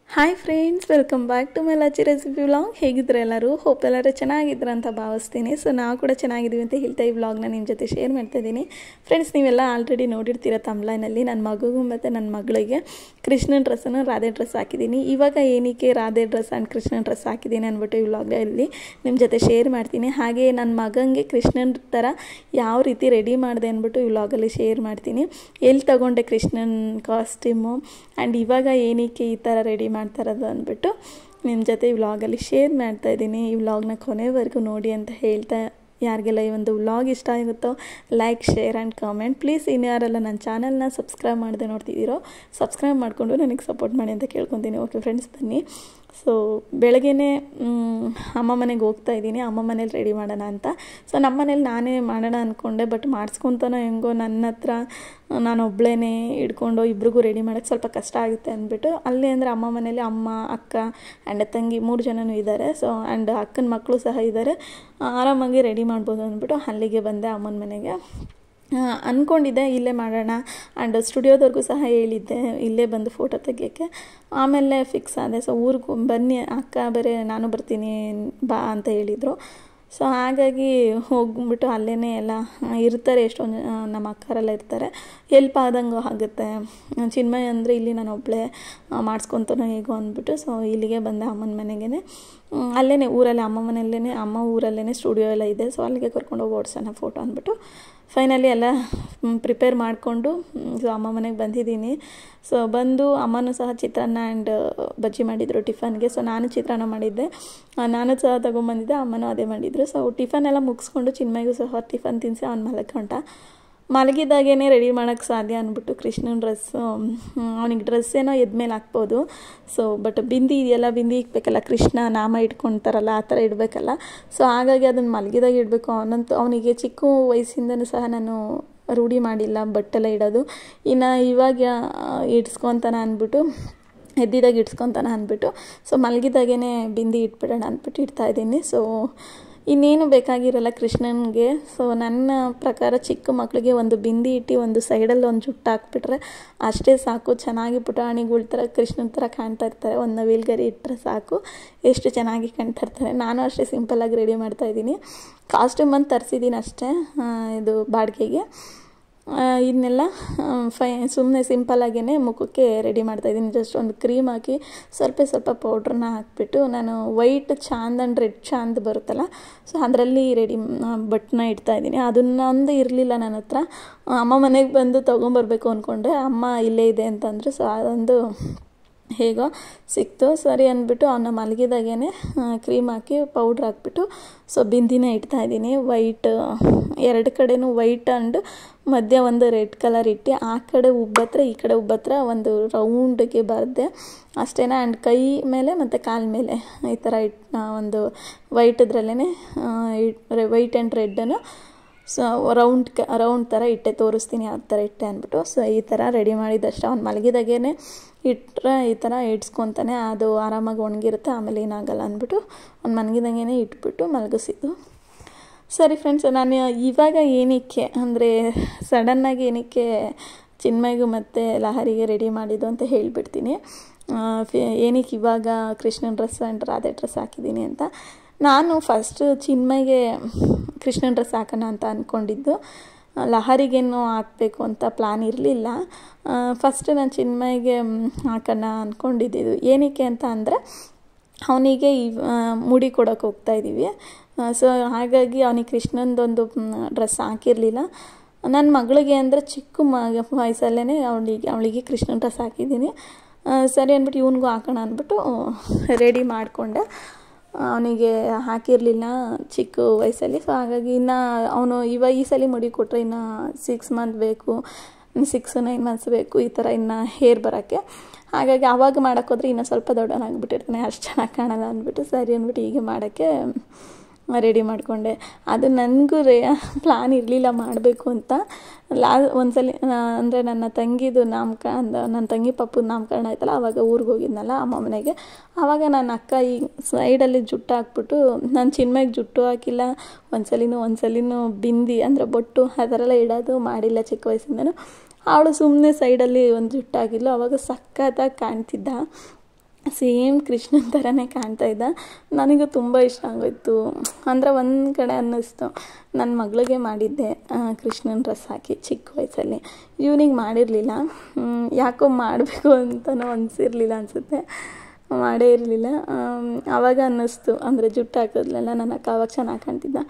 hi friends welcome back to my Lacchi recipe vlog ಹೇಗಿದ್ರೆ ಎಲ್ಲರೂ hope ಎಲ್ಲರೂ ಚೆನ್ನಾಗಿದ್ರು ಅಂತ ಭಾವಿಸ್ತೀನಿ ಸೊ ನಾವು ಕೂಡ ಚೆನ್ನಾಗಿದ್ದೀವಿ ಅಂತ ಹೇಳ್ತಾ ಈ ವ್ಲಾಗ್ನ ನಿಮ್ಮ ಜೊತೆ ಶೇರ್ ಮಾಡ್ತಾ ಇದ್ದೀನಿ ಫ್ರೆಂಡ್ಸ್ ನೀವೆಲ್ಲ ಆಲ್ರೆಡಿ ನೋಡಿರ್ತೀರ ತಮ್ಲೈನಲ್ಲಿ ನನ್ನ ಮಗುಗೂ ಮತ್ತು ನನ್ನ ಮಗಳಿಗೆ ಕೃಷ್ಣನ ಡ್ರೆಸ್ಸನ್ನು ರಾಧೆ ಡ್ರೆಸ್ ಹಾಕಿದ್ದೀನಿ ಇವಾಗ ಏನಕ್ಕೆ ರಾಧೆ ಡ್ರೆಸ್ ಆ್ಯಂಡ್ ಕೃಷ್ಣನ ಡ್ರೆಸ್ ಹಾಕಿದ್ದೀನಿ ಅಂದ್ಬಿಟ್ಟು ಈ ವ್ಲಾಗಲ್ಲಿ ನಿಮ್ಮ ಜೊತೆ ಶೇರ್ ಮಾಡ್ತೀನಿ ಹಾಗೆ ನನ್ನ ಮಗನಿಗೆ ಕೃಷ್ಣನ ಥರ ಯಾವ ರೀತಿ ರೆಡಿ ಮಾಡಿದೆ ಅಂದ್ಬಿಟ್ಟು ಈ ವ್ಲಾಗಲ್ಲಿ ಶೇರ್ ಮಾಡ್ತೀನಿ ಎಲ್ಲಿ ತಗೊಂಡೆ ಕೃಷ್ಣನ ಕಾಸ್ಟ್ಯೂಮು ಆ್ಯಂಡ್ ಇವಾಗ ಏನಕ್ಕೆ ಈ ಥರ ರೆಡಿ ಮಾಡ್ತಾ ಇರೋದು ಅಂದ್ಬಿಟ್ಟು ನಿಮ್ಮ ಜೊತೆ ಈ ವ್ಲಾಗಲ್ಲಿ ಶೇರ್ ಮಾಡ್ತಾ ಇದ್ದೀನಿ ಈ ವ್ಲಾಗ್ನ ಕೊನೆವರೆಗೂ ನೋಡಿ ಅಂತ ಹೇಳ್ತಾ ಯಾರಿಗೆಲ್ಲ ಈ ಒಂದು ವ್ಲಾಗ್ ಇಷ್ಟ ಆಗುತ್ತೋ like share and comment please ಇನ್ಯಾರೆಲ್ಲ ನನ್ನ ಚಾನಲ್ನ ಸಬ್ಸ್ಕ್ರೈಬ್ ಮಾಡದೆ ನೋಡ್ತಿದ್ದೀರೋ ಸಬ್ಸ್ಕ್ರೈಬ್ ಮಾಡಿಕೊಂಡು ನನಗೆ ಸಪೋರ್ಟ್ ಮಾಡಿ ಅಂತ ಕೇಳ್ಕೊತೀನಿ ಓಕೆ ಫ್ರೆಂಡ್ಸ್ ಬನ್ನಿ ಸೊ ಬೆಳಗ್ಗೆನೇ ಅಮ್ಮ ಮನೆಗೆ ಹೋಗ್ತಾ ಇದ್ದೀನಿ ಅಮ್ಮ ಮನೇಲಿ ರೆಡಿ ಮಾಡೋಣ ಅಂತ ಸೊ ನಮ್ಮ ಮನೇಲಿ ನಾನೇ ಮಾಡೋಣ ಅಂದ್ಕೊಂಡೆ ಬಟ್ ಮಾಡಿಸ್ಕೊತಾನೋ ಹೆಂಗೋ ನನ್ನ ಹತ್ರ ನಾನು ಒಬ್ಬಳೇ ಹಿಡ್ಕೊಂಡು ಇಬ್ರಿಗೂ ರೆಡಿ ಮಾಡೋಕ್ಕೆ ಸ್ವಲ್ಪ ಕಷ್ಟ ಆಗುತ್ತೆ ಅಂದ್ಬಿಟ್ಟು ಅಲ್ಲಿ ಅಂದರೆ ಅಮ್ಮ ಮನೇಲಿ ಅಮ್ಮ ಅಕ್ಕ ಆ್ಯಂಡ್ ತಂಗಿ ಮೂರು ಜನನೂ ಇದ್ದಾರೆ ಸೊ ಆ್ಯಂಡ್ ಅಕ್ಕನ ಮಕ್ಕಳು ಸಹ ಇದ್ದಾರೆ ಆರಾಮಾಗಿ ರೆಡಿ ಮಾಡ್ಬೋದು ಅಂದ್ಬಿಟ್ಟು ಅಲ್ಲಿಗೆ ಬಂದೆ ಅಮ್ಮನ ಮನೆಗೆ ಅಂದ್ಕೊಂಡಿದ್ದೆ ಇಲ್ಲೇ ಮಾಡೋಣ ಆ್ಯಂಡ್ ಸ್ಟುಡಿಯೋದವ್ರಿಗೂ ಸಹ ಹೇಳಿದ್ದೆ ಇಲ್ಲೇ ಬಂದು ಫೋಟೋ ತೆಗಿಯೋಕ್ಕೆ ಆಮೇಲೆ ಫಿಕ್ಸ್ ಆದೆ ಸೊ ಊರಿಗೂ ಬನ್ನಿ ಅಕ್ಕ ಬೇರೆ ನಾನು ಬರ್ತೀನಿ ಬಾ ಅಂತ ಹೇಳಿದರು ಸೊ ಹಾಗಾಗಿ ಹೋಗ್ಬಿಟ್ಟು ಅಲ್ಲೇ ಎಲ್ಲ ಇರ್ತಾರೆ ಎಷ್ಟೊಂದು ನಮ್ಮ ಅಕ್ಕರೆಲ್ಲ ಇರ್ತಾರೆ ಹೆಲ್ಪ್ ಆದಂಗೆ ಆಗುತ್ತೆ ಚಿನ್ಮಯ್ ಅಂದರೆ ಇಲ್ಲಿ ನಾನು ಒಬ್ಬಳೇ ಮಾಡಿಸ್ಕೊತಾನೋ ಹೇಗೋ ಅಂದ್ಬಿಟ್ಟು ಸೊ ಇಲ್ಲಿಗೆ ಬಂದೆ ಅಮ್ಮನ ಮನೆಗೆ ಅಲ್ಲೇ ಊರಲ್ಲೇ ಅಮ್ಮ ಮನೆಯಲ್ಲೇ ಅಮ್ಮ ಊರಲ್ಲೇ ಸ್ಟುಡಿಯೋ ಎಲ್ಲ ಇದೆ ಸೊ ಅಲ್ಲಿಗೆ ಕರ್ಕೊಂಡೋಗಿ ಓಡಿಸೋಣ ಫೋಟೋ ಅಂದ್ಬಿಟ್ಟು ಫೈನಲಿ ಎಲ್ಲ ಪ್ರಿಪೇರ್ ಮಾಡಿಕೊಂಡು ಸೊ ಅಮ್ಮ ಮನೆಗೆ ಬಂದಿದ್ದೀನಿ ಸೊ ಬಂದು ಅಮ್ಮನೂ ಸಹ ಚಿತ್ರಾನ್ನ ಆ್ಯಂಡ್ ಬಜ್ಜಿ ಮಾಡಿದರು ಟಿಫನ್ಗೆ ಸೊ ನಾನು ಚಿತ್ರಾನ್ನ ಮಾಡಿದ್ದೆ ನಾನು ಸಹ ತೊಗೊಂಬಂದಿದ್ದೆ ಅಮ್ಮನೂ ಅದೇ ಮಾಡಿದರು ಸೊ ಟಿಫನ್ ಎಲ್ಲ ಮುಗಿಸ್ಕೊಂಡು ಚಿನ್ಮಯ್ಗೂ ಸಹ ಟಿಫನ್ ತಿನ್ನಿಸಿ ಅವ್ನು ಮಲಕೊಂಡ ಮಲಗಿದಾಗೇ ರೆಡಿ ಮಾಡೋಕ್ಕೆ ಸಾಧ್ಯ ಅಂದ್ಬಿಟ್ಟು ಕೃಷ್ಣನ ಡ್ರೆಸ್ಸು ಅವನಿಗೆ ಡ್ರೆಸ್ ಏನೋ ಎದ್ಮೇಲೆ ಹಾಕ್ಬೋದು ಸೊ ಬಟ್ ಬಿಂದಿ ಇದೆಯಲ್ಲ ಬಿಂದಿ ಇಕ್ಬೇಕಲ್ಲ ಕೃಷ್ಣ ನಾಮ ಇಟ್ಕೊಳ್ತಾರಲ್ಲ ಆ ಥರ ಇಡಬೇಕಲ್ಲ ಸೊ ಹಾಗಾಗಿ ಅದನ್ನು ಮಲಗಿದಾಗ ಇಡಬೇಕು ಅವನಂತೂ ಅವನಿಗೆ ಚಿಕ್ಕ ವಯಸ್ಸಿಂದನೂ ಸಹ ನಾನು ರೂಢಿ ಮಾಡಿಲ್ಲ ಬಟ್ಟೆಲ್ಲ ಇಡೋದು ಇನ್ನು ಇವಾಗ ಇಡ್ಸ್ಕೊತಾನ ಅಂದ್ಬಿಟ್ಟು ಎದ್ದಿದಾಗ ಇಡ್ಸ್ಕೊತಾನ ಅಂದ್ಬಿಟ್ಟು ಸೊ ಮಲಗಿದಾಗೇ ಬಿಂದಿ ಇಟ್ಬಿಡೋಣ ಅಂದ್ಬಿಟ್ಟು ಇಡ್ತಾಯಿದ್ದೀನಿ ಸೊ ಇನ್ನೇನು ಬೇಕಾಗಿರಲ್ಲ ಕೃಷ್ಣನಿಗೆ ಸೊ ನನ್ನ ಪ್ರಕಾರ ಚಿಕ್ಕ ಮಕ್ಕಳಿಗೆ ಒಂದು ಬಿಂದಿ ಇಟ್ಟು ಒಂದು ಸೈಡಲ್ಲಿ ಒಂದು ಜುಟ್ಟು ಹಾಕ್ಬಿಟ್ರೆ ಅಷ್ಟೇ ಸಾಕು ಚೆನ್ನಾಗಿ ಪುಟಾಣಿಗಳ ಥರ ಕೃಷ್ಣನ ಥರ ಕಾಣ್ತಾ ಇರ್ತಾರೆ ಒಂದು ನವಿಲ್ಗರಿ ಇಟ್ಟರೆ ಸಾಕು ಎಷ್ಟು ಚೆನ್ನಾಗಿ ಕಾಣ್ತಾ ಇರ್ತಾರೆ ನಾನು ಅಷ್ಟೇ ಸಿಂಪಲ್ಲಾಗಿ ರೆಡಿ ಮಾಡ್ತಾಯಿದ್ದೀನಿ ಕಾಸ್ಟ್ಯೂಮ್ ಅಂತ ತರಿಸಿದ್ದೀನಿ ಅಷ್ಟೇ ಇದು ಬಾಡಿಗೆಗೆ ಇದನ್ನೆಲ್ಲ ಫೈ ಸುಮ್ಮನೆ ಸಿಂಪಲ್ಲಾಗೇ ಮುಖಕ್ಕೆ ರೆಡಿ ಮಾಡ್ತಾಯಿದ್ದೀನಿ ಜಸ್ಟ್ ಒಂದು ಕ್ರೀಮ್ ಹಾಕಿ ಸ್ವಲ್ಪ ಸ್ವಲ್ಪ ಪೌಡ್ರನ್ನ ಹಾಕ್ಬಿಟ್ಟು ನಾನು ವೈಟ್ ಚಾಂದ್ ಆ್ಯಂಡ್ ರೆಡ್ ಚಾಂದ್ ಬರುತ್ತಲ್ಲ ಸೊ ಅದರಲ್ಲಿ ರೆಡಿ ಬಟ್ಟನ್ನ ಇಡ್ತಾಯಿದ್ದೀನಿ ಅದನ್ನೊಂದು ಇರಲಿಲ್ಲ ನನ್ನ ಹತ್ರ ಅಮ್ಮ ಮನೆಗೆ ಬಂದು ತೊಗೊಂಬರ್ಬೇಕು ಅಂದ್ಕೊಂಡೆ ಅಮ್ಮ ಇಲ್ಲೇ ಇದೆ ಅಂತಂದರೆ ಸೊ ಅದೊಂದು ಹೇಗೋ ಸಿಕ್ತು ಸರಿ ಅಂದ್ಬಿಟ್ಟು ಅವನ್ನ ಮಲಗಿದಾಗೇ ಕ್ರೀಮ್ ಹಾಕಿ ಪೌಡ್ರ್ ಹಾಕ್ಬಿಟ್ಟು ಸೊ ಬಿಂದಿನ ಇಡ್ತಾಯಿದ್ದೀನಿ ವೈಟ್ ಎರಡು ಕಡೆನೂ ವೈಟ್ ಆ್ಯಂಡ್ ಮಧ್ಯ ಒಂದು ರೆಡ್ ಕಲರ್ ಇಟ್ಟು ಆ ಕಡೆ ಉಬ್ಬತ್ರ ಈ ಕಡೆ ಉಬ್ಬತ್ರ ಒಂದು ರೌಂಡ್ಗೆ ಬರದೆ ಅಷ್ಟೇ ಆ್ಯಂಡ್ ಕೈ ಮೇಲೆ ಮತ್ತು ಕಾಲ ಮೇಲೆ ಈ ಥರ ಇಟ್ ಒಂದು ವೈಟದ್ರಲ್ಲೇ ವೈಟ್ ಆ್ಯಂಡ್ ರೆಡ್ಡನ್ನು ಸೊ ರೌಂಡ್ ಕ ರೌಂಡ್ ಥರ ಇಟ್ಟೆ ತೋರಿಸ್ತೀನಿ ಯಾವ ಥರ ಇಟ್ಟೆ ಅಂದ್ಬಿಟ್ಟು ಸೊ ಈ ಥರ ರೆಡಿ ಮಾಡಿದ್ದಷ್ಟೇ ಅವ್ನು ಮಲಗಿದಾಗೇ ಇಟ್ಟರೆ ಈ ಥರ ಇಡ್ಸ್ಕೊತಾನೆ ಅದು ಆರಾಮಾಗಿ ಒಣಗಿರುತ್ತೆ ಆಮೇಲೆ ಏನಾಗಲ್ಲ ಅಂದ್ಬಿಟ್ಟು ಅವ್ನು ಮಲಗಿದಂಗೆ ಇಟ್ಬಿಟ್ಟು ಮಲಗಿಸಿದ್ದು ಸರಿ ಫ್ರೆಂಡ್ಸ್ ನಾನು ಇವಾಗ ಏನಕ್ಕೆ ಅಂದರೆ ಸಡನ್ನಾಗಿ ಏನಕ್ಕೆ ಚಿನ್ಮಯ್ಗೂ ಮತ್ತು ಲಹರಿಗೆ ರೆಡಿ ಮಾಡಿದ್ದು ಅಂತ ಹೇಳಿಬಿಡ್ತೀನಿ ಏನಕ್ಕೆ ಇವಾಗ ಕೃಷ್ಣನ ಡ್ರೆಸ್ ಆ್ಯಂಡ್ ರಾಧೆ ಡ್ರೆಸ್ ಹಾಕಿದ್ದೀನಿ ಅಂತ ನಾನು ಫಸ್ಟ್ ಚಿನ್ಮಯ್ಗೆ ಕೃಷ್ಣನ ಡ್ರೆಸ್ ಹಾಕೋಣ ಅಂತ ಅಂದ್ಕೊಂಡಿದ್ದು ಲಹರಿಗೇನು ಹಾಕಬೇಕು ಅಂತ ಪ್ಲ್ಯಾನ್ ಇರಲಿಲ್ಲ ಫಸ್ಟ್ ನಾನು ಚಿನ್ಮಯ್ಗೆ ಹಾಕೋಣ ಅಂದ್ಕೊಂಡಿದ್ದು ಏನಕ್ಕೆ ಅಂತ ಅಂದರೆ ಅವನಿಗೆ ಈ ಮುಡಿ ಕೊಡೋಕೆ ಹೋಗ್ತಾಯಿದ್ದೀವಿ ಸೊ ಹಾಗಾಗಿ ಅವನಿಗೆ ಕೃಷ್ಣಂದೊಂದು ಡ್ರೆಸ್ ಹಾಕಿರಲಿಲ್ಲ ನನ್ನ ಮಗಳಿಗೆ ಅಂದರೆ ಚಿಕ್ಕ ಮ ವಯಸ್ಸಲ್ಲೇ ಅವಳಿಗೆ ಅವಳಿಗೆ ಕೃಷ್ಣನ ಡ್ರೆಸ್ ಹಾಕಿದ್ದೀನಿ ಸರಿ ಅಂದ್ಬಿಟ್ಟು ಇವನಿಗೂ ಹಾಕೋಣ ಅಂದ್ಬಿಟ್ಟು ರೆಡಿ ಮಾಡಿಕೊಂಡೆ ಅವನಿಗೆ ಹಾಕಿರಲಿಲ್ಲ ಚಿಕ್ಕ ವಯಸ್ಸಲ್ಲಿ ಸೊ ಹಾಗಾಗಿ ಇನ್ನು ಅವನು ಇವಾಗ ಈ ಸಲ ಮುಡಿ ಕೊಟ್ಟರೆ ಇನ್ನು ಸಿಕ್ಸ್ ಮಂತ್ ಬೇಕು ಸಿಕ್ಸ್ ನೈನ್ ಮಂತ್ಸ್ ಬೇಕು ಈ ಥರ ಇನ್ನು ಹೇರ್ ಬರೋಕ್ಕೆ ಹಾಗಾಗಿ ಆವಾಗ ಮಾಡೋಕ್ಕೋದ್ರೆ ಇನ್ನೂ ಸ್ವಲ್ಪ ದೊಡ್ಡವನಾಗ್ಬಿಟ್ಟಿರ್ತಾನೆ ಅಷ್ಟು ಚೆನ್ನಾಗಿ ಕಾಣಲ್ಲ ಅಂದ್ಬಿಟ್ಟು ಸರಿ ಅಂದ್ಬಿಟ್ಟು ಹೀಗೆ ಮಾಡೋಕ್ಕೆ ರೆಡಿ ಮಾಡಿಕೊಂಡೆ ಅದು ನನಗೂ ರೇ ಪ್ಲಾನ್ ಇರಲಿಲ್ಲ ಮಾಡಬೇಕು ಅಂತ ಲಾ ಒಂದ್ಸಲಿ ಅಂದರೆ ನನ್ನ ತಂಗಿದು ನಾಮಕ ಅಂದ ನನ್ನ ತಂಗಿ ಪಪ್ಪದ ನಾಮಕರಣ ಆಯ್ತಲ್ಲ ಆವಾಗ ಊರಿಗೆ ಹೋಗಿದ್ನಲ್ಲ ಅಮ್ಮ ಮನೆಗೆ ಆವಾಗ ನನ್ನ ಅಕ್ಕ ಈ ಸೈಡಲ್ಲಿ ಜುಟ್ಟು ಹಾಕ್ಬಿಟ್ಟು ನಾನು ಚಿನ್ಮಯ್ಗೆ ಜುಟ್ಟು ಹಾಕಿಲ್ಲ ಒಂದ್ಸಲಿನೂ ಒಂದ್ಸಲಿನೂ ಬಿಂದಿ ಅಂದರೆ ಬೊಟ್ಟು ಆ ಥರ ಎಲ್ಲ ಇಡೋದು ಮಾಡಿಲ್ಲ ಚಿಕ್ಕ ವಯಸ್ಸಿಂದನೂ ಅವಳು ಸುಮ್ಮನೆ ಸೈಡಲ್ಲಿ ಒಂದು ಜುಟ್ಟು ಹಾಕಿದ್ಲು ಆವಾಗ ಸಖತ್ತಾಗಿ ಕಾಣ್ತಿದ್ದ ಸೇಮ್ ಕೃಷ್ಣನ ಥರನೇ ಕಾಣ್ತಾ ಇದ್ದ ನನಗೂ ತುಂಬ ಇಷ್ಟ ಆಗೋಯ್ತು ಅಂದರೆ ಒಂದು ಕಡೆ ಅನ್ನಿಸ್ತು ನನ್ನ ಮಗಳಿಗೆ ಮಾಡಿದ್ದೆ ಕೃಷ್ಣನ ಡ್ರೆಸ್ ಹಾಕಿ ಚಿಕ್ಕ ವಯಸ್ಸಲ್ಲಿ ಇವನಿಗೆ ಮಾಡಿರಲಿಲ್ಲ ಯಾಕೋ ಮಾಡಬೇಕು ಅಂತಲೂ ಅನಿಸಿರ್ಲಿಲ್ಲ ಅನಿಸುತ್ತೆ ಮಾಡೇ ಇರಲಿಲ್ಲ ಆವಾಗ ಅನ್ನಿಸ್ತು ಅಂದರೆ ಜುಟ್ಟು ಹಾಕಿದ್ಲೆಲ್ಲ ನನ್ನ ಅಕ್ಕ ಆವಾಗ ಚೆನ್ನಾಗಿ ಕಾಣ್ತಿದ್ದ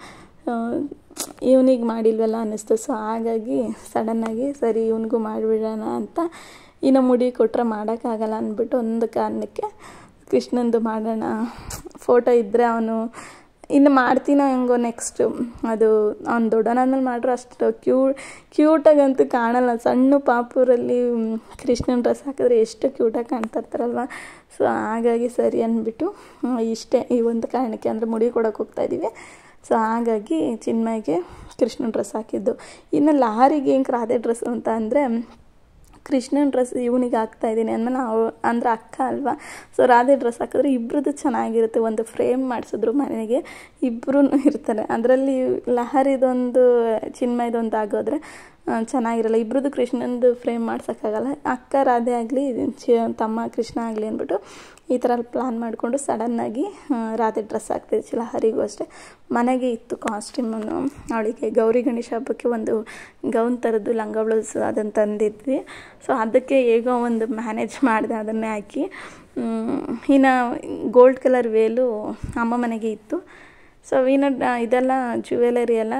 ಇವನಿಗೆ ಮಾಡಿಲ್ವಲ್ಲ ಅನ್ನಿಸ್ತು ಸೊ ಹಾಗಾಗಿ ಸಡನ್ನಾಗಿ ಸರಿ ಇವನಿಗೂ ಮಾಡಿಬಿಡೋಣ ಅಂತ ಇನ್ನು ಮುಡಿ ಕೊಟ್ಟರೆ ಮಾಡೋಕ್ಕಾಗಲ್ಲ ಅಂದ್ಬಿಟ್ಟು ಒಂದು ಕಾರಣಕ್ಕೆ ಕೃಷ್ಣಂದು ಮಾಡೋಣ ಫೋಟೋ ಇದ್ದರೆ ಅವನು ಇನ್ನು ಮಾಡ್ತೀನೋ ಹೆಂಗೋ ನೆಕ್ಸ್ಟು ಅದು ಅವ್ನು ದೊಡ್ಡನಾದ್ಮೇಲೆ ಮಾಡ್ರೆ ಅಷ್ಟು ಕ್ಯೂ ಕ್ಯೂಟಾಗಂತೂ ಕಾಣಲ್ಲ ಸಣ್ಣ ಪಾಪೂರಲ್ಲಿ ಕೃಷ್ಣನ ಡ್ರೆಸ್ ಹಾಕಿದ್ರೆ ಎಷ್ಟು ಕ್ಯೂಟಾಗಿ ಕಾಣ್ತಾ ಇರ್ತಾರಲ್ವ ಸೊ ಹಾಗಾಗಿ ಸರಿ ಅಂದ್ಬಿಟ್ಟು ಇಷ್ಟೇ ಈ ಒಂದು ಕಾರಣಕ್ಕೆ ಅಂದರೆ ಮುಡಿ ಕೊಡೋಕೆ ಹೋಗ್ತಾಯಿದ್ದೀವಿ ಸೊ ಹಾಗಾಗಿ ಚಿನ್ಮಯ್ಗೆ ಕೃಷ್ಣನ ಡ್ರೆಸ್ ಹಾಕಿದ್ದು ಇನ್ನು ಲಾರಿಗೆ ಹೆಂಗೆ ರಾಧೆ ಡ್ರೆಸ್ ಅಂತ ಅಂದರೆ ಕೃಷ್ಣನ ಡ್ರೆಸ್ ಇವನಿಗೆ ಹಾಕ್ತಾ ಇದ್ದೀನಿ ಅಂದಮೇಲೆ ನಾವು ಅಂದ್ರೆ ಅಕ್ಕ ಅಲ್ವಾ ಸೊ ರಾಧೆ ಡ್ರೆಸ್ ಹಾಕಿದ್ರೆ ಇಬ್ಬರದ್ದು ಚೆನ್ನಾಗಿರುತ್ತೆ ಒಂದು ಫ್ರೇಮ್ ಮಾಡಿಸಿದ್ರು ಮನೆಗೆ ಇಬ್ಬರೂ ಇರ್ತಾರೆ ಅದರಲ್ಲಿ ಲಹರಿದೊಂದು ಚಿನ್ಮಯದೊಂದು ಆಗೋದ್ರೆ ಚೆನ್ನಾಗಿರಲ್ಲ ಇಬ್ಬರದ್ದು ಕೃಷ್ಣಂದು ಫ್ರೇಮ್ ಮಾಡ್ಸೋಕ್ಕಾಗಲ್ಲ ಅಕ್ಕ ರಾಧೆ ಆಗಲಿ ಚಿ ತಮ್ಮ ಕೃಷ್ಣ ಆಗಲಿ ಅಂದ್ಬಿಟ್ಟು ಈ ಥರ ಪ್ಲ್ಯಾನ್ ಮಾಡಿಕೊಂಡು ಸಡನ್ನಾಗಿ ರಾಧೆ ಡ್ರೆಸ್ ಹಾಕ್ತಿದ್ದೆ ಚಿಲಹರಿಗೂ ಅಷ್ಟೇ ಮನೆಗೆ ಇತ್ತು ಕಾಸ್ಟ್ಯೂಮನ್ನು ಅವಳಿಗೆ ಗೌರಿ ಗಣೇಶ ಹಬ್ಬಕ್ಕೆ ಒಂದು ಗೌನ್ ಥರದ್ದು ಲಂಗ ಬ್ಲೌಸ್ ಅದನ್ನು ತಂದಿದ್ವಿ ಸೊ ಅದಕ್ಕೆ ಹೇಗೋ ಒಂದು ಮ್ಯಾನೇಜ್ ಮಾಡಿದೆ ಅದನ್ನೇ ಹಾಕಿ ಇನ್ನು ಗೋಲ್ಡ್ ಕಲರ್ ವೇಲು ಅಮ್ಮ ಮನೆಗೆ ಇತ್ತು ಸೊ ಇನ್ನು ಇದೆಲ್ಲ ಜ್ಯುವೆಲರಿ ಎಲ್ಲ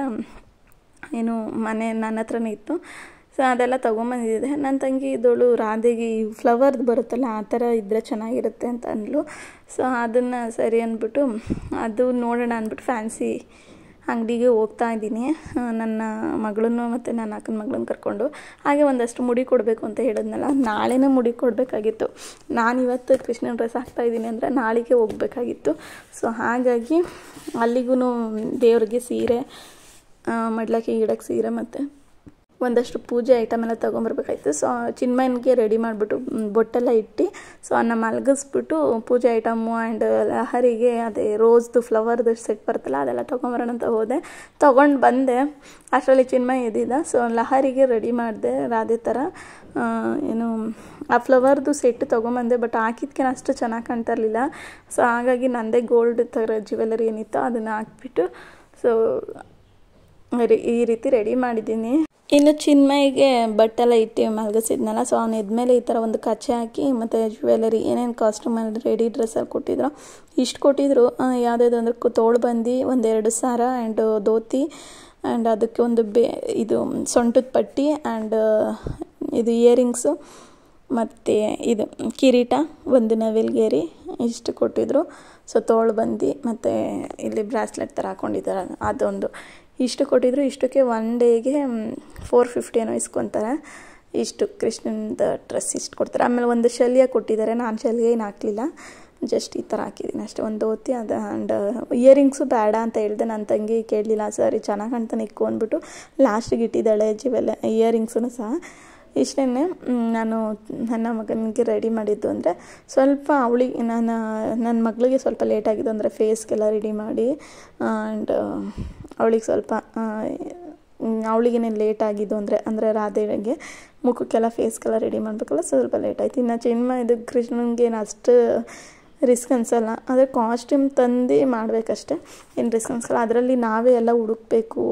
ಏನು ಮನೆ ನನ್ನ ಹತ್ರನೇ ಇತ್ತು ಸೊ ಅದೆಲ್ಲ ತೊಗೊಂಬಂದಿದ್ದೆ ನನ್ನ ತಂಗಿ ಇದಳು ರಾಧೆಗೆ ಈ ಫ್ಲವರ್ದು ಬರುತ್ತಲ್ಲ ಆ ಥರ ಇದ್ದರೆ ಚೆನ್ನಾಗಿರುತ್ತೆ ಅಂತ ಅಂದ್ಲು ಸೊ ಅದನ್ನು ಸರಿ ಅಂದ್ಬಿಟ್ಟು ಅದು ನೋಡೋಣ ಅಂದ್ಬಿಟ್ಟು ಫ್ಯಾನ್ಸಿ ಅಂಗಡಿಗೆ ಹೋಗ್ತಾ ಇದ್ದೀನಿ ನನ್ನ ಮಗಳನ್ನು ಮತ್ತು ನನ್ನ ಅಕ್ಕನ ಮಗಳನ್ನ ಕರ್ಕೊಂಡು ಹಾಗೆ ಒಂದಷ್ಟು ಮುಡಿ ಕೊಡಬೇಕು ಅಂತ ಹೇಳಿದ್ನಲ್ಲ ನಾಳೆನೇ ಮುಡಿ ಕೊಡಬೇಕಾಗಿತ್ತು ನಾನು ಇವತ್ತು ಕೃಷ್ಣನ ಡ್ರೆಸ್ ಹಾಕ್ತಾಯಿದ್ದೀನಿ ಅಂದರೆ ನಾಳೆಗೆ ಹೋಗ್ಬೇಕಾಗಿತ್ತು ಸೊ ಹಾಗಾಗಿ ಅಲ್ಲಿಗೂ ದೇವ್ರಿಗೆ ಸೀರೆ ಮಡ್ಲಕ್ಕಿ ಗಿಡಕ್ಕೆ ಸೀರೆ ಮತ್ತು ಒಂದಷ್ಟು ಪೂಜೆ ಐಟಮ್ ಎಲ್ಲ ತೊಗೊಂಬರ್ಬೇಕಾಯ್ತು ಸೊ ಚಿನ್ಮಯನಿಗೆ ರೆಡಿ ಮಾಡಿಬಿಟ್ಟು ಬೊಟ್ಟೆಲ್ಲ ಇಟ್ಟು ಸೊ ಅನ್ನ ಮಲಗಿಸ್ಬಿಟ್ಟು ಪೂಜೆ ಐಟಮು ಆ್ಯಂಡ್ ಲಹರಿಗೆ ಅದೇ ರೋಸ್ದು ಫ್ಲವರ್ದು ಸೆಟ್ ಬರ್ತಲ್ಲ ಅದೆಲ್ಲ ತೊಗೊಂಬರೋಣ ಅಂತ ಹೋದೆ ತೊಗೊಂಡು ಬಂದೆ ಅಷ್ಟರಲ್ಲಿ ಚಿನ್ಮಯ ಎದ್ದಿದ್ದ ಸೊ ಲಹರಿಗೆ ರೆಡಿ ಮಾಡಿದೆ ರಾಧೆ ಥರ ಏನು ಆ ಫ್ಲವರ್ದು ಸೆಟ್ ತೊಗೊಂಬಂದೆ ಬಟ್ ಹಾಕಿದ್ಕೆ ಅಷ್ಟು ಚೆನ್ನಾಗಿ ಕಾಣ್ತಾ ಇರಲಿಲ್ಲ ಸೊ ಹಾಗಾಗಿ ನಂದೇ ಗೋಲ್ಡ್ ಥರ ಜ್ಯುವೆಲರಿ ಏನಿತ್ತು ಅದನ್ನು ಹಾಕ್ಬಿಟ್ಟು ಸೊ ಈ ರೀತಿ ರೆಡಿ ಮಾಡಿದ್ದೀನಿ ಇನ್ನು ಚಿನ್ಮಯಿಗೆ ಬಟ್ಟೆಲ್ಲ ಇಟ್ಟು ಮಲಗಿಸಿದ್ನಲ್ಲ ಸೊ ಅವ್ನು ಎದ್ಮೇಲೆ ಈ ಥರ ಒಂದು ಕಚ್ಚೆ ಹಾಕಿ ಮತ್ತು ಜ್ಯುವೆಲರಿ ಏನೇನು ಕಾಸ್ಟ್ಯೂಮಲ್ಲಿ ರೆಡಿ ಡ್ರೆಸ್ಸಲ್ಲಿ ಕೊಟ್ಟಿದ್ರು ಇಷ್ಟು ಕೊಟ್ಟಿದ್ರು ಯಾವುದಾದ್ರು ಅಂದ್ರೆ ತೋಳು ಬಂದು ಒಂದೆರಡು ಸಾರ ಆ್ಯಂಡ್ ಧೋತಿ ಆ್ಯಂಡ್ ಅದಕ್ಕೆ ಒಂದು ಬೇ ಇದು ಸೊಂಟದ ಪಟ್ಟಿ ಆ್ಯಂಡ್ ಇದು ಇಯರಿಂಗ್ಸು ಮತ್ತು ಇದು ಕಿರೀಟ ಒಂದು ನವಿಲ್ಗೇರಿ ಇಷ್ಟು ಕೊಟ್ಟಿದ್ರು ಸೊ ತೋಳು ಬಂದು ಮತ್ತು ಇಲ್ಲಿ ಬ್ರಾಸ್ಲೆಟ್ ಥರ ಹಾಕ್ಕೊಂಡಿದ್ದಾರೆ ಅದೊಂದು ಇಷ್ಟು ಕೊಟ್ಟಿದ್ರು ಇಷ್ಟಕ್ಕೆ ಒನ್ ಡೇಗೆ ಫೋರ್ ಫಿಫ್ಟಿ ಏನೋ ಇಸ್ಕೊತಾರೆ ಇಷ್ಟು ಕೃಷ್ಣದ ಡ್ರೆಸ್ ಇಷ್ಟು ಕೊಡ್ತಾರೆ ಆಮೇಲೆ ಒಂದು ಶಲ್ಯ ಕೊಟ್ಟಿದ್ದಾರೆ ನಾನು ಶಲ್ಯ ಏನು ಹಾಕಲಿಲ್ಲ ಜಸ್ಟ್ ಈ ಥರ ಹಾಕಿದ್ದೀನಿ ಅಷ್ಟೇ ಒಂದು ಧೋತಿ ಅದು ಆ್ಯಂಡ್ ಇಯರಿಂಗ್ಸು ಬೇಡ ಅಂತ ಹೇಳಿದೆ ನನ್ನ ತಂಗಿ ಕೇಳಲಿಲ್ಲ ಸರಿ ಚೆನ್ನಾಗಿ ಕಾಣ್ತಾನೆ ಇಕ್ಕು ಅಂದ್ಬಿಟ್ಟು ಲಾಸ್ಟಿಗೆ ಇಟ್ಟಿದ್ದಾಳೆ ಜಿವೆಲ್ಲ ಇಯರಿಂಗ್ಸೂ ಸಹ ಇಷ್ಟೇ ನಾನು ನನ್ನ ಮಗನಿಗೆ ರೆಡಿ ಮಾಡಿದ್ದು ಅಂದರೆ ಸ್ವಲ್ಪ ಅವಳಿಗೆ ನಾನು ನನ್ನ ಮಗಳಿಗೆ ಸ್ವಲ್ಪ ಲೇಟಾಗಿದ್ದು ಅಂದರೆ ಫೇಸ್ಗೆಲ್ಲ ರೆಡಿ ಮಾಡಿ ಆ್ಯಂಡ್ ಅವಳಿಗೆ ಸ್ವಲ್ಪ ಅವಳಿಗೇನೇನು ಲೇಟ್ ಆಗಿದ್ದು ಅಂದರೆ ಅಂದರೆ ರಾಧೆಗೆ ಮುಖಕ್ಕೆಲ್ಲ ಫೇಸ್ಗೆಲ್ಲ ರೆಡಿ ಮಾಡಬೇಕಲ್ಲ ಸ್ವಲ್ಪ ಲೇಟ್ ಆಯ್ತು ಇನ್ನು ಚಿನ್ಮ ಇದು ಕೃಷ್ಣನಿಗೇನು ಅಷ್ಟು ರಿಸ್ಕ್ ಅನಿಸಲ್ಲ ಆದರೆ ಕಾಸ್ಟ್ಯೂಮ್ ತಂದು ಮಾಡಬೇಕಷ್ಟೆ ಏನು ರಿಸ್ಕ್ ಅನಿಸಲ್ಲ ಅದರಲ್ಲಿ ನಾವೇ ಎಲ್ಲ ಹುಡುಕ್ಬೇಕು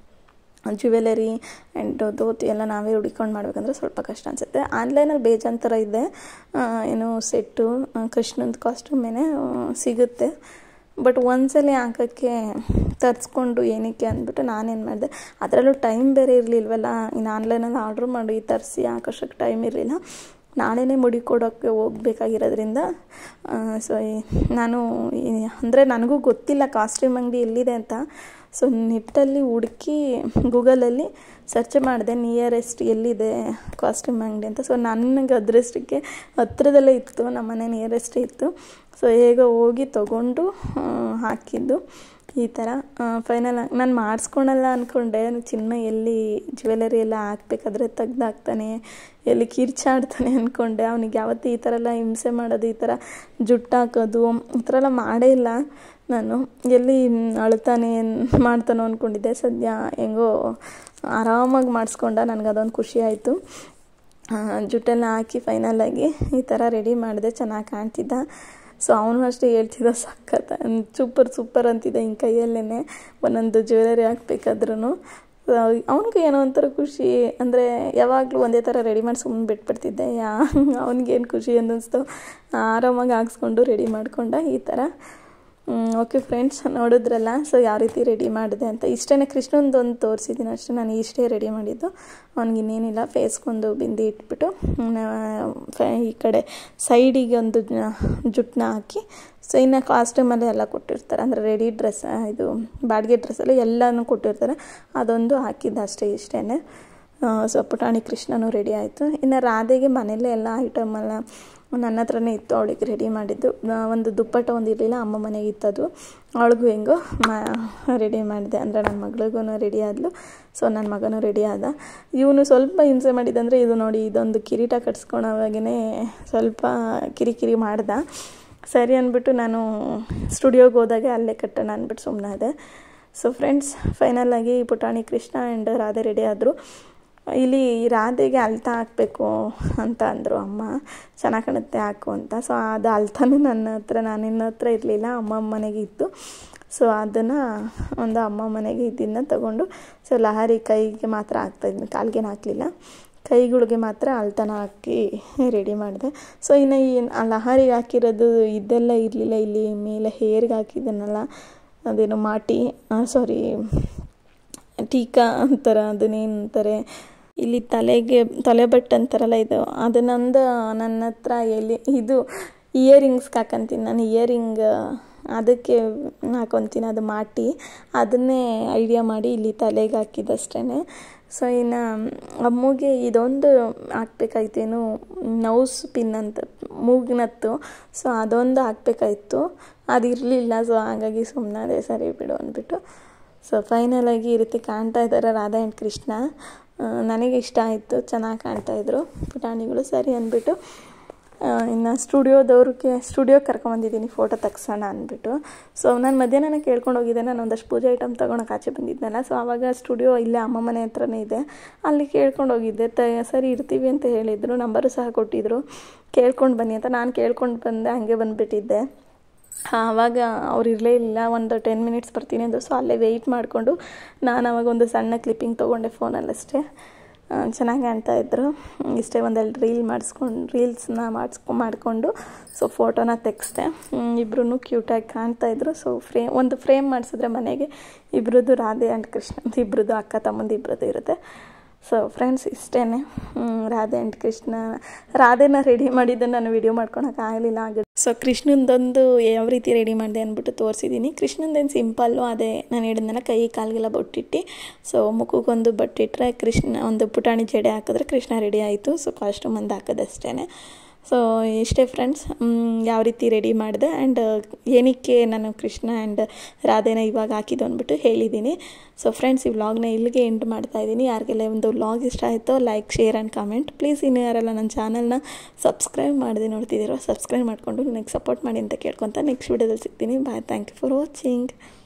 ಜ್ಯುವೆಲರಿ ಆ್ಯಂಡ್ ಧೋತಿ ಎಲ್ಲ ನಾವೇ ಹುಡ್ಕೊಂಡು ಮಾಡ್ಬೇಕಂದ್ರೆ ಸ್ವಲ್ಪ ಕಷ್ಟ ಅನಿಸುತ್ತೆ ಆನ್ಲೈನಲ್ಲಿ ಬೇಜಾನ್ ಥರ ಇದೆ ಏನು ಸೆಟ್ಟು ಕೃಷ್ಣಂದು ಕಾಸ್ಟ್ಯೂಮೇನೆ ಸಿಗುತ್ತೆ ಬಟ್ ಒಂದ್ಸಲ ಹಾಕೋಕ್ಕೆ ತರಿಸ್ಕೊಂಡು ಏನಕ್ಕೆ ಅಂದ್ಬಿಟ್ಟು ನಾನೇನು ಮಾಡಿದೆ ಅದರಲ್ಲೂ ಟೈಮ್ ಬೇರೆ ಇರಲಿಲ್ವಲ್ಲ ಇನ್ನು ಆನ್ಲೈನಲ್ಲಿ ಆರ್ಡ್ರ್ ಮಾಡಿ ತರಿಸಿ ಹಾಕೋಷ್ಟಕ್ಕೆ ಟೈಮ್ ಇರಲಿಲ್ಲ ನಾಳೆನೇ ಮುಡಿ ಕೊಡೋಕ್ಕೆ ಹೋಗ್ಬೇಕಾಗಿರೋದ್ರಿಂದ ಸೊ ನಾನು ಅಂದರೆ ನನಗೂ ಗೊತ್ತಿಲ್ಲ ಕಾಸ್ಟ್ಯೂಮ್ ಅಂಗಡಿ ಎಲ್ಲಿದೆ ಅಂತ ಸೊ ನೆಟ್ಟಲ್ಲಿ ಹುಡುಕಿ ಗೂಗಲಲ್ಲಿ ಸರ್ಚ್ ಮಾಡಿದೆ ನಿಯರೆಸ್ಟ್ ಎಲ್ಲಿದೆ ಕಾಸ್ಟ್ಯೂಮ್ ಅಂಗಡಿ ಅಂತ ಸೊ ನನಗೆ ಅದರಷ್ಟಕ್ಕೆ ಹತ್ರದಲ್ಲೇ ಇತ್ತು ನಮ್ಮ ಮನೆ ನಿಯರೆಸ್ಟ್ ಇತ್ತು ಸೊ ಹೇಗೋ ಹೋಗಿ ತೊಗೊಂಡು ಹಾಕಿದ್ದು ಈ ಥರ ಫೈನಲ್ ನಾನು ಮಾಡಿಸ್ಕೊಳಲ್ಲ ಅಂದ್ಕೊಂಡೆ ಚಿನ್ನ ಎಲ್ಲಿ ಜ್ಯುವೆಲರಿ ಎಲ್ಲ ಹಾಕ್ಬೇಕಾದ್ರೆ ತೆಗ್ದು ಹಾಕ್ತಾನೆ ಎಲ್ಲಿ ಕಿರ್ಚಾಡ್ತಾನೆ ಅಂದ್ಕೊಂಡೆ ಅವನಿಗೆ ಯಾವತ್ತೂ ಈ ಥರ ಎಲ್ಲ ಹಿಂಸೆ ಮಾಡೋದು ಈ ಥರ ಜುಟ್ಟು ಹಾಕೋದು ಈ ಥರ ಎಲ್ಲ ಮಾಡೇ ಇಲ್ಲ ನಾನು ಎಲ್ಲಿ ಅಳ್ತಾನೆ ಮಾಡ್ತಾನೋ ಅಂದ್ಕೊಂಡಿದ್ದೆ ಸದ್ಯ ಹೆಂಗೋ ಆರಾಮಾಗಿ ಮಾಡಿಸ್ಕೊಂಡ ನನಗೆ ಅದೊಂದು ಖುಷಿ ಆಯಿತು ಜುಟ್ಟೆಲ್ಲ ಹಾಕಿ ಫೈನಲಾಗಿ ಈ ಥರ ರೆಡಿ ಮಾಡಿದೆ ಚೆನ್ನಾಗಿ ಕಾಣ್ತಿದ್ದ ಸೊ ಅವನು ಅಷ್ಟೇ ಹೇಳ್ತಿದ್ದ ಸಖತ್ ಸೂಪರ್ ಸೂಪರ್ ಅಂತಿದ್ದ ಹಿಂಗೆ ಕೈಯಲ್ಲೇ ಒಂದೊಂದು ಜ್ಯುವೆಲರಿ ಹಾಕ್ಬೇಕಾದ್ರೂ ಅವನಿಗೆ ಏನೋ ಒಂಥರ ಖುಷಿ ಅಂದರೆ ಯಾವಾಗಲೂ ಒಂದೇ ಥರ ರೆಡಿ ಮಾಡಿ ಸುಮ್ಮನೆ ಬಿಟ್ಬಿಡ್ತಿದ್ದೆ ಯಾ ಅವ್ನಿಗೇನು ಖುಷಿ ಅನ್ನಿಸ್ತು ಆರಾಮಾಗಿ ಹಾಕ್ಸ್ಕೊಂಡು ರೆಡಿ ಮಾಡ್ಕೊಂಡ ಈ ಥರ ಓಕೆ ಫ್ರೆಂಡ್ಸ್ ನೋಡಿದ್ರಲ್ಲ ಸೊ ಯಾವ ರೀತಿ ರೆಡಿ ಮಾಡಿದೆ ಅಂತ ಇಷ್ಟೇ ಕೃಷ್ಣಂದೊಂದು ತೋರಿಸಿದ್ದೀನಿ ಅಷ್ಟೇ ನಾನು ಇಷ್ಟೇ ರೆಡಿ ಮಾಡಿದ್ದು ಅವ್ನಿಗೆ ಇನ್ನೇನಿಲ್ಲ ಫೇಸ್ಗೊಂದು ಬಿಂದಿ ಇಟ್ಬಿಟ್ಟು ಈ ಕಡೆ ಸೈಡಿಗೆ ಒಂದು ಜುಟ್ಟನ್ನ ಹಾಕಿ ಸೊ ಇನ್ನು ಕಾಸ್ಟ್ಯೂಮಲ್ಲಿ ಎಲ್ಲ ಕೊಟ್ಟಿರ್ತಾರೆ ಅಂದರೆ ರೆಡಿ ಡ್ರೆಸ್ ಇದು ಬಾಡಿಗೆ ಡ್ರೆಸ್ಸಲ್ಲಿ ಎಲ್ಲನೂ ಕೊಟ್ಟಿರ್ತಾರೆ ಅದೊಂದು ಹಾಕಿದ್ದು ಅಷ್ಟೇ ಇಷ್ಟೇ ಸೊ ಪುಟಾಣಿ ಕೃಷ್ಣನೂ ರೆಡಿ ಆಯಿತು ಇನ್ನು ರಾಧೆಗೆ ಮನೆಯಲ್ಲೇ ಎಲ್ಲ ಐಟಮೆಲ್ಲ ನನ್ನ ಹತ್ರನೇ ಇತ್ತು ಅವಳಿಗೆ ರೆಡಿ ಮಾಡಿದ್ದು ಒಂದು ದುಪ್ಪಟ್ಟ ಒಂದು ಇರಲಿಲ್ಲ ಅಮ್ಮ ಮನೆಗೆ ಇತ್ತದು ಅವಳಿಗೂ ಹೆಂಗೋ ಮಾ ರೆಡಿ ಮಾಡಿದೆ ಅಂದರೆ ನನ್ನ ಮಗಳಿಗೂ ರೆಡಿ ಆದಳು ಸೊ ನನ್ನ ಮಗನೂ ರೆಡಿ ಆದ ಇವನು ಸ್ವಲ್ಪ ಹಿಂಸೆ ಮಾಡಿದಂದರೆ ಇದು ನೋಡಿ ಇದೊಂದು ಕಿರೀಟ ಕಟ್ಸ್ಕೊಳೋವಾಗೇ ಸ್ವಲ್ಪ ಕಿರಿಕಿರಿ ಮಾಡ್ದ ಸರಿ ಅಂದ್ಬಿಟ್ಟು ನಾನು ಸ್ಟುಡಿಯೋಗೆ ಹೋದಾಗ ಅಲ್ಲೇ ಕಟ್ಟೋಣ ಅಂದ್ಬಿಟ್ಟು ಸುಮ್ಮನೆ ಅದೇ ಸೊ ಫ್ರೆಂಡ್ಸ್ ಫೈನಲಾಗಿ ಪುಟಾಣಿ ಕೃಷ್ಣ ಆ್ಯಂಡ್ ರಾಧೆ ರೆಡಿ ಆದರು ಇಲ್ಲಿ ರಾಧೆಗೆ ಅಲ್ತಾ ಹಾಕಬೇಕು ಅಂತ ಅಂದರು ಅಮ್ಮ ಚೆನ್ನಾಗಿ ಕಾಣುತ್ತೆ ಹಾಕು ಅಂತ ಸೊ ಅದು ಅಲ್ತಾನು ನನ್ನ ಹತ್ರ ನಾನಿನ್ನ ಹತ್ರ ಇರಲಿಲ್ಲ ಅಮ್ಮ ಮನೆಗೆ ಇತ್ತು ಸೊ ಅದನ್ನು ಒಂದು ಅಮ್ಮ ಮನೆಗೆ ಇದನ್ನು ತಗೊಂಡು ಸೊ ಲಹಾರಿ ಕೈಗೆ ಮಾತ್ರ ಹಾಕ್ತಾಯಿದ್ದೀನಿ ಕಾಲ್ಗೇನು ಹಾಕಲಿಲ್ಲ ಕೈಗಳಿಗೆ ಮಾತ್ರ ಅಲ್ತಾನ ಹಾಕಿ ರೆಡಿ ಮಾಡಿದೆ ಸೊ ಇನ್ನು ಈ ಲಹಾರಿಗೆ ಹಾಕಿರೋದು ಇದೆಲ್ಲ ಇರಲಿಲ್ಲ ಇಲ್ಲಿ ಮೇಲೆ ಹೇರ್ಗೆ ಹಾಕಿದ್ದನಲ್ಲ ಅದೇನು ಮಾಟಿ ಸಾರಿ ಟೀಕಾ ಅಂತಾರೆ ಅದನ್ನೇನಂತಾರೆ ಇಲ್ಲಿ ತಲೆಗೆ ತಲೆ ಬಟ್ಟೆ ಅಂತಾರಲ್ಲ ಇದು ಅದನ್ನೊಂದು ನನ್ನ ಹತ್ರ ಎಲ್ಲಿ ಇದು ಇಯರಿಂಗ್ಸ್ಗೆ ಹಾಕಂತೀನಿ ನಾನು ಇಯರಿಂಗ್ ಅದಕ್ಕೆ ಹಾಕೊತೀನಿ ಅದು ಮಾಟಿ ಅದನ್ನೇ ಐಡಿಯಾ ಮಾಡಿ ಇಲ್ಲಿ ತಲೆಗೆ ಹಾಕಿದ್ದಷ್ಟೇ ಸೊ ಇನ್ನು ಅಮ್ಮಗೆ ಇದೊಂದು ಹಾಕ್ಬೇಕಾಯ್ತೇನು ನೌಸ್ ಪಿನ್ ಅಂತ ಮೂಗಿನತ್ತು ಸೊ ಅದೊಂದು ಹಾಕ್ಬೇಕಾಯ್ತು ಅದಿರಲಿಲ್ಲ ಸೊ ಹಾಗಾಗಿ ಸುಮ್ಮನೆ ಸರಿ ಬಿಡು ಅಂದ್ಬಿಟ್ಟು ಸೊ ಫೈನಲಾಗಿ ಈ ರೀತಿ ಕಾಣ್ತಾ ಇದ್ದಾರೆ ರಾಧಾ ಆ್ಯಂಡ್ ಕೃಷ್ಣ ನನಗೆ ಇಷ್ಟ ಆಯಿತು ಚೆನ್ನಾಗಿ ಕಾಣ್ತಾಯಿದ್ರು ಪುಟಾಣಿಗಳು ಸರಿ ಅಂದ್ಬಿಟ್ಟು ಇನ್ನು ಸ್ಟುಡಿಯೋದವ್ರಿಗೆ ಸ್ಟುಡಿಯೋಗೆ ಕರ್ಕೊಂಬಂದಿದ್ದೀನಿ ಫೋಟೋ ತೆಗ್ಸೋಣ ಅಂದ್ಬಿಟ್ಟು ಸೊ ನಾನು ಮಧ್ಯಾಹ್ನ ಕೇಳ್ಕೊಂಡು ಹೋಗಿದ್ದೆ ನಾನು ಒಂದಷ್ಟು ಪೂಜೆ ಐಟಮ್ ತೊಗೊಳಕ್ಕೆ ಆಚೆ ಬಂದಿದ್ನಲ್ಲ ಸೊ ಆವಾಗ ಸ್ಟುಡಿಯೋ ಇಲ್ಲೇ ಅಮ್ಮ ಮನೆ ಹತ್ರನೇ ಇದೆ ಅಲ್ಲಿ ಕೇಳ್ಕೊಂಡು ಹೋಗಿದ್ದೆ ತ ಸರಿ ಇರ್ತೀವಿ ಅಂತ ಹೇಳಿದರು ನಂಬರು ಸಹ ಕೊಟ್ಟಿದ್ದರು ಕೇಳ್ಕೊಂಡು ಬನ್ನಿ ಅಂತ ನಾನು ಕೇಳ್ಕೊಂಡು ಬಂದೆ ಹಾಗೆ ಬಂದುಬಿಟ್ಟಿದ್ದೆ ಆವಾಗ ಅವ್ರು ಇರಲೇ ಇಲ್ಲ ಒಂದು ಟೆನ್ ಮಿನಿಟ್ಸ್ ಬರ್ತೀನಿ ಅಂದರು ಸೊ ಅಲ್ಲೇ ವೆಯ್ಟ್ ಮಾಡಿಕೊಂಡು ನಾನು ಅವಾಗ ಒಂದು ಸಣ್ಣ ಕ್ಲಿಪ್ಪಿಂಗ್ ತೊಗೊಂಡೆ ಫೋನಲ್ಲಷ್ಟೇ ಚೆನ್ನಾಗಿ ಕಾಣ್ತಾ ಇದ್ದರು ಇಷ್ಟೇ ಒಂದೆರಡು ರೀಲ್ ಮಾಡಿಸ್ಕೊಂಡು ರೀಲ್ಸ್ನ ಮಾಡಿಸ್ಕೊ ಮಾಡಿಕೊಂಡು ಸೊ ಫೋಟೋನ ತೆಗೆಸ್ದೆ ಇಬ್ಬರೂ ಕ್ಯೂಟಾಗಿ ಕಾಣ್ತಾಯಿದ್ರು ಸೊ ಫ್ರೇಮ್ ಒಂದು ಫ್ರೇಮ್ ಮಾಡಿಸಿದ್ರೆ ಮನೆಗೆ ಇಬ್ಬರದ್ದು ರಾಧೆ ಆ್ಯಂಡ್ ಕೃಷ್ಣ ಇಬ್ಬರದ್ದು ಅಕ್ಕ ತಮ್ಮಂದು ಇಬ್ಬರದ್ದು ಇರುತ್ತೆ ಸೊ ಫ್ರೆಂಡ್ಸ್ ಇಷ್ಟೇ ರಾಧೆ ಆ್ಯಂಡ್ ಕೃಷ್ಣ ರಾಧೆನ ರೆಡಿ ಮಾಡಿದ್ದು ನಾನು ವಿಡಿಯೋ ಮಾಡ್ಕೊಳಕ್ಕೆ ಆಗಲಿಲ್ಲ ಆಗ ಸೊ ಕೃಷ್ಣಂದೊಂದು ಯಾವ ರೀತಿ ರೆಡಿ ಮಾಡಿದೆ ಅಂದ್ಬಿಟ್ಟು ತೋರಿಸಿದ್ದೀನಿ ಕೃಷ್ಣಂದೇನು ಸಿಂಪಲ್ಲು ಅದೇ ನಾನು ಹೇಳಿದ್ನಲ್ಲ ಕೈ ಕಾಲಿಗೆಲ್ಲ ಬೊಟ್ಟಿಟ್ಟು ಸೊ ಮುಖಕ್ಕೊಂದು ಬಟ್ಟಿಟ್ರೆ ಕೃಷ್ಣ ಒಂದು ಪುಟಾಣಿ ಜಡೆ ಹಾಕಿದ್ರೆ ಕೃಷ್ಣ ರೆಡಿ ಆಯಿತು ಸೊ ಕಾಸ್ಟ್ಯೂಮ್ ಒಂದು ಹಾಕೋದಷ್ಟೇ ಸೊ ಇಷ್ಟೇ ಫ್ರೆಂಡ್ಸ್ ಯಾವ ರೀತಿ ರೆಡಿ ಮಾಡಿದೆ ಆ್ಯಂಡ್ ಏನಕ್ಕೆ ನಾನು ಕೃಷ್ಣ ಆ್ಯಂಡ್ ರಾಧೆನ ಇವಾಗ ಹಾಕಿದ್ದು ಅಂದ್ಬಿಟ್ಟು ಹೇಳಿದ್ದೀನಿ ಸೊ ಫ್ರೆಂಡ್ಸ್ ಈ ವ್ಲಾಗ್ನ ಇಲ್ಲಿಗೆ ಎಂಡ್ ಮಾಡ್ತಾ ಇದ್ದೀನಿ ಯಾರಿಗೆಲ್ಲ ಒಂದು ವ್ಲಾಗ್ ಇಷ್ಟ ಆಯಿತೋ like share and comment please ಇನ್ನು ಯಾರೆಲ್ಲ ನನ್ನ ಚಾನಲ್ನ ಸಬ್ಸ್ಕ್ರೈಬ್ ಮಾಡದೆ ನೋಡ್ತಿದ್ದೀರೋ ಸಬ್ಸ್ಕ್ರೈಬ್ ಮಾಡಿಕೊಂಡು ನನಗೆ ಸಪೋರ್ಟ್ ಮಾಡಿ ಅಂತ ಕೇಳ್ಕೊತ ನೆಕ್ಸ್ಟ್ ವೀಡಿಯೋದಲ್ಲಿ ಸಿಗ್ತೀನಿ bye thank you for watching